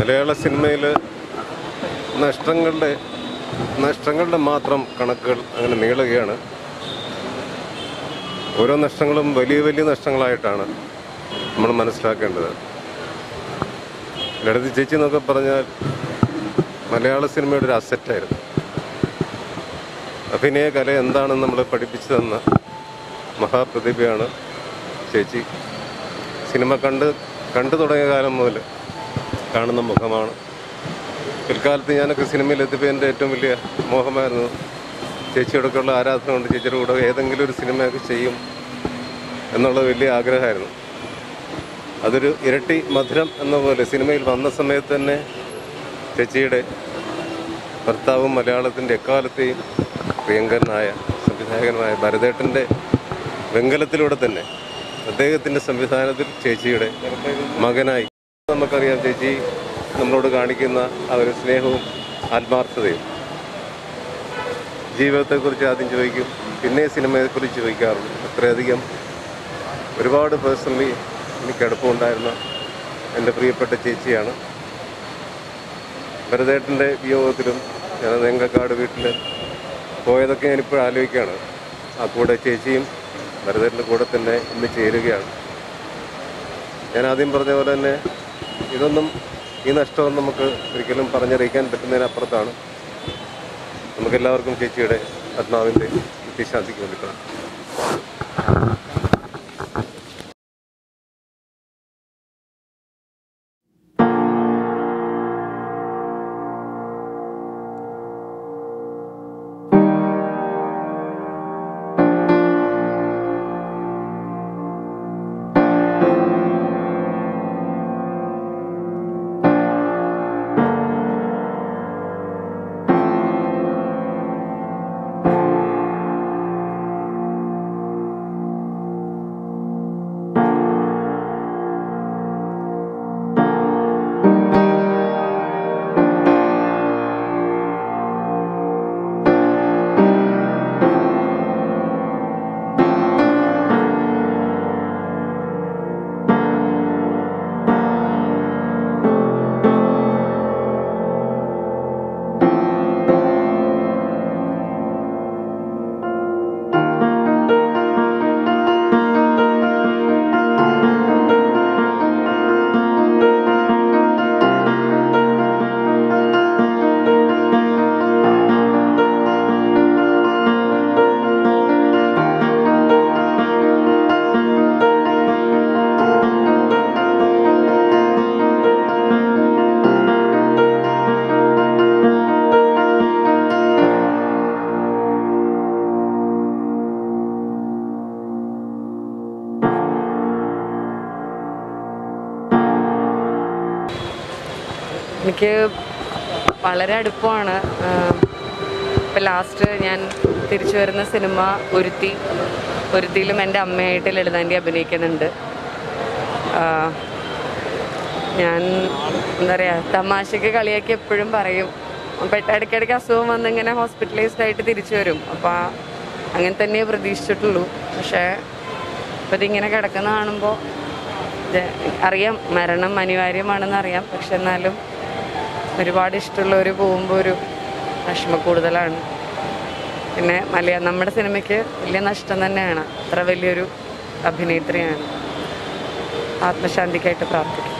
മലയാള സിനിമയിൽ നഷ്ടങ്ങളുടെ നഷ്ടങ്ങളുടെ മാത്രം കണക്കുകൾ അങ്ങനെ നീളുകയാണ് ഓരോ നഷ്ടങ്ങളും വലിയ വലിയ നഷ്ടങ്ങളായിട്ടാണ് നമ്മൾ മനസ്സിലാക്കേണ്ടത് ലളിത ചേച്ചി എന്നൊക്കെ പറഞ്ഞാൽ മലയാള സിനിമയുടെ ഒരു അസറ്റായിരുന്നു അഭിനയ കല എന്താണെന്ന് നമ്മളെ പഠിപ്പിച്ചു തന്ന മഹാപ്രതിഭയാണ് ചേച്ചി സിനിമ കണ്ട് കണ്ടു തുടങ്ങിയ കാലം മുതൽ കാണുന്ന മുഖമാണ് പിൽക്കാലത്ത് ഞാനൊക്കെ സിനിമയിൽ എത്തിയപ്പോൾ എൻ്റെ ഏറ്റവും വലിയ മോഹമായിരുന്നു ചേച്ചിയോടൊക്കെയുള്ള ആരാധന കൊണ്ട് ചേച്ചിയുടെ കൂടെ ഏതെങ്കിലും ഒരു സിനിമയൊക്കെ ചെയ്യും എന്നുള്ളത് വലിയ ആഗ്രഹമായിരുന്നു അതൊരു ഇരട്ടി മധുരം എന്ന പോലെ സിനിമയിൽ വന്ന സമയത്ത് തന്നെ ചേച്ചിയുടെ ഭർത്താവും മലയാളത്തിൻ്റെ എക്കാലത്തെയും പ്രിയങ്കരനായ സംവിധായകനായ ഭരതേട്ടൻ്റെ വെങ്കലത്തിലൂടെ തന്നെ അദ്ദേഹത്തിൻ്റെ സംവിധാനത്തിൽ ചേച്ചിയുടെ മകനായി നമുക്കറിയാം ചേച്ചി നമ്മളോട് കാണിക്കുന്ന ആ ഒരു സ്നേഹവും ആത്മാർത്ഥതയും ജീവിതത്തെക്കുറിച്ച് ആദ്യം ചോദിക്കും പിന്നെ സിനിമയെക്കുറിച്ച് ചോദിക്കാറുണ്ട് അത്രയധികം ഒരുപാട് പേഴ്സണലി എനിക്ക് അടുപ്പമുണ്ടായിരുന്ന എൻ്റെ പ്രിയപ്പെട്ട ചേച്ചിയാണ് ഭരതേട്ടൻ്റെ വിയോഗത്തിലും ഞാൻ നെങ്കക്കാട് വീട്ടിൽ പോയതൊക്കെ ഞാനിപ്പോൾ ആലോചിക്കുകയാണ് ആ കൂടെ ചേച്ചിയും ഭരതേട്ടൻ്റെ കൂടെ തന്നെ ഇന്ന് ചേരുകയാണ് ഞാൻ ആദ്യം പറഞ്ഞ പോലെ തന്നെ ഇതൊന്നും ഈ നഷ്ടം നമുക്ക് ഒരിക്കലും പറഞ്ഞറിയിക്കാൻ പറ്റുന്നതിനപ്പുറത്താണ് നമുക്കെല്ലാവർക്കും ചേച്ചിയുടെ ആത്മാവിൻ്റെ നിത്യശാന്തിക്ക് വേണ്ടിയിട്ടാണ് എനിക്ക് വളരെ അടുപ്പമാണ് ഇപ്പം ലാസ്റ്റ് ഞാൻ തിരിച്ചു വരുന്ന സിനിമ ഒരുത്തി ഒരുത്തിയിലും എൻ്റെ അമ്മയായിട്ട് ലളിതാൻ്റെ അഭിനയിക്കുന്നുണ്ട് ആ, ഞാൻ എന്താ പറയുക തമാശക്ക് കളിയാക്കി എപ്പോഴും പറയും പെട്ട ഇടയ്ക്കിടയ്ക്ക് അസുഖം വന്ന് ഇങ്ങനെ ഹോസ്പിറ്റലൈസ്ഡ് ആയിട്ട് തിരിച്ചു വരും അപ്പോൾ അങ്ങനെ തന്നെ പ്രതീക്ഷിച്ചിട്ടുള്ളൂ പക്ഷേ ഇപ്പം ഇതിങ്ങനെ കിടക്കുന്ന കാണുമ്പോൾ അറിയാം മരണം അനിവാര്യമാണെന്ന് അറിയാം പക്ഷെ എന്നാലും ഒരുപാട് ഇഷ്ടമുള്ളവർ പോകുമ്പോൾ ഒരു വിഷമം കൂടുതലാണ് പിന്നെ മലയാ നമ്മുടെ സിനിമയ്ക്ക് വലിയ നഷ്ടം തന്നെയാണ് അത്ര വലിയൊരു അഭിനേത്രിയാണ് ആത്മശാന്തിക്കായിട്ട് പ്രാർത്ഥിക്കും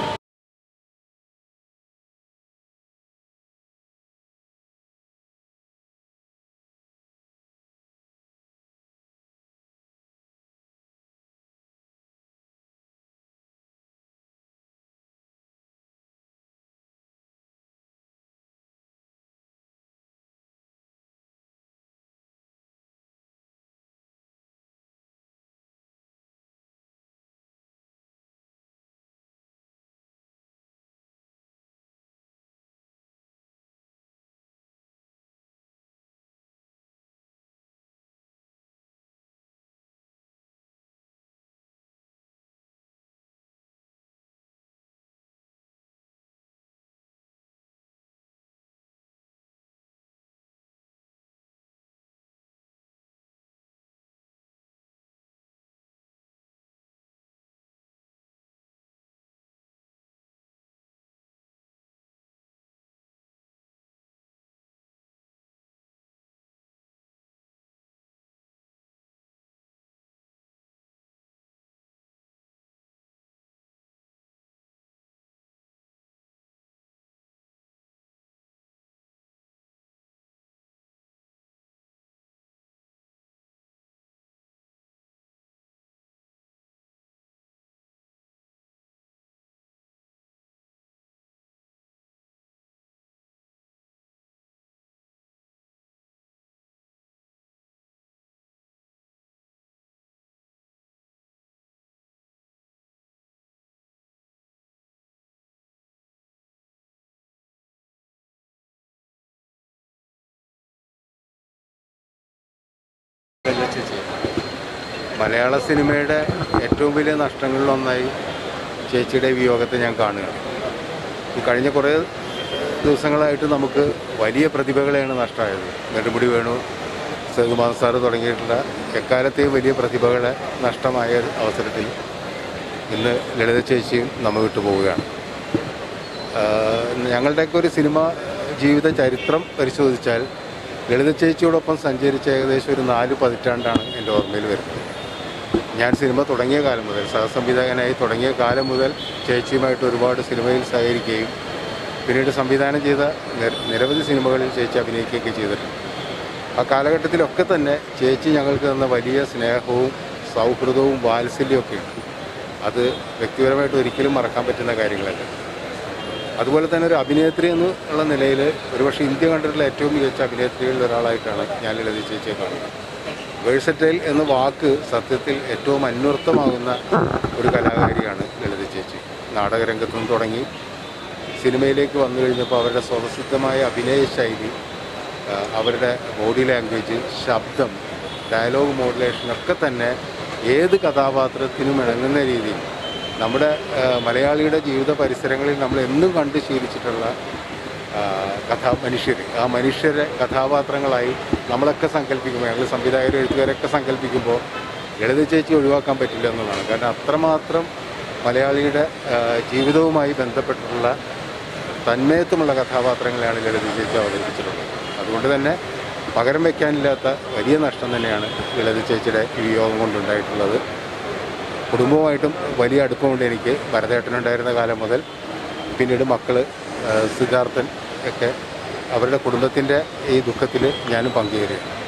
മലയാള സിനിമയുടെ ഏറ്റവും വലിയ നഷ്ടങ്ങളിലൊന്നായി ചേച്ചിയുടെ വിയോഗത്തെ ഞാൻ കാണുകയാണ് ഈ കഴിഞ്ഞ കുറേ ദിവസങ്ങളായിട്ട് നമുക്ക് വലിയ പ്രതിഭകളെയാണ് നഷ്ടമായത് നെടുമുടി വേണു സേതുമാൻ സാറ് തുടങ്ങിയിട്ടുള്ള എക്കാലത്തെയും വലിയ പ്രതിഭകളെ നഷ്ടമായ അവസരത്തിൽ ഇന്ന് ലളിത ചേച്ചിയും നമ്മ വിട്ടു പോവുകയാണ് ആഹ് ഞങ്ങളുടെയൊക്കെ ഒരു സിനിമ ജീവിത ചരിത്രം പരിശോധിച്ചാൽ ലളിത ചേച്ചിയോടൊപ്പം സഞ്ചരിച്ച ഏകദേശം ഒരു നാല് പതിറ്റാണ്ടാണ് എൻ്റെ ഓർമ്മയിൽ വരുന്നത് ഞാൻ സിനിമ തുടങ്ങിയ കാലം മുതൽ സഹസംവിധായകനായി തുടങ്ങിയ കാലം മുതൽ ചേച്ചിയുമായിട്ട് ഒരുപാട് സിനിമയിൽ സഹകരിക്കുകയും പിന്നീട് സംവിധാനം ചെയ്ത നിര- നിരവധി സിനിമകളിൽ ചേച്ചി അഭിനയിക്കുകയൊക്കെ ചെയ്തിട്ടുണ്ട് ആ കാലഘട്ടത്തിലൊക്കെ തന്നെ ചേച്ചി ഞങ്ങൾക്ക് തന്ന വലിയ സ്നേഹവും സൗഹൃദവും വാത്സല്യമൊക്കെ ഉണ്ട് അത് വ്യക്തിപരമായിട്ട് ഒരിക്കലും മറക്കാൻ പറ്റുന്ന കാര്യങ്ങളല്ല അതുപോലെ തന്നെ ഒരു അഭിനേത്രി എന്നുള്ള നിലയിൽ ഒരുപക്ഷെ ഇന്ത്യ കണ്ടിട്ടുള്ള ഏറ്റവും മികച്ച അഭിനേത്രികളിൽ ഒരാളായിട്ടാണ് ഞാൻ ലളിത ചേച്ചിയെ കാണുന്നത് വേഴ്സറ്റൈൽ എന്ന വാക്ക് സത്യത്തിൽ ഏറ്റവും അന്വർത്ഥമാകുന്ന ഒരു കലാകാരിയാണ് ലളിത ചേച്ചി നാടകരംഗത്തു നിന്ന് തുടങ്ങി സിനിമയിലേക്ക് വന്നു കഴിഞ്ഞപ്പോൾ അവരുടെ സ്വതസിദ്ധമായ അഭിനയ ശൈലി ആ, അവരുടെ ബോഡി ലാംഗ്വേജ് ശബ്ദം ഡയലോഗ് മോഡുലേഷനൊക്കെ തന്നെ ഏത് കഥാപാത്രത്തിനും ഇണങ്ങുന്ന രീതിയിൽ നമ്മുടെ ആ, മലയാളിയുടെ ജീവിത പരിസരങ്ങളിൽ നമ്മൾ എന്നും കണ്ട് ശീലിച്ചിട്ടുള്ള ആ, കഥാ മനുഷ്യർ ആ മനുഷ്യരെ കഥാപാത്രങ്ങളായി നമ്മളൊക്കെ സങ്കല്പിക്കുമ്പോൾ ഞങ്ങൾ സംവിധായകരും എഴുത്തുകാരൊക്കെ സങ്കല്പിക്കുമ്പോൾ ലളിത ചേച്ചി ഒഴിവാക്കാൻ പറ്റില്ല എന്നുള്ളതാണ് കാരണം അത്രമാത്രം മലയാളിയുടെ ആ, ജീവിതവുമായി ബന്ധപ്പെട്ടിട്ടുള്ള തന്മയത്വമുള്ള കഥാപാത്രങ്ങളെയാണ് ലളിത ചേച്ചി അവതരിപ്പിച്ചിട്ടുള്ളത് അതുകൊണ്ട് തന്നെ പകരം വയ്ക്കാനില്ലാത്ത വലിയ നഷ്ടം തന്നെയാണ് ലളിത ചേച്ചിയുടെ ഈ വിയോഗം കൊണ്ടുണ്ടായിട്ടുള്ളത് കുടുംബവുമായിട്ടും വലിയ അടുപ്പമുണ്ട് എനിക്ക് ഭരതേട്ടനുണ്ടായിരുന്ന കാലം മുതൽ പിന്നീട് മക്കൾ സിദ്ധാർത്ഥൻ ഒക്കെ അവരുടെ കുടുംബത്തിൻ്റെ ഈ ദുഃഖത്തിൽ ഞാനും പങ്കുചേരുകയാണ്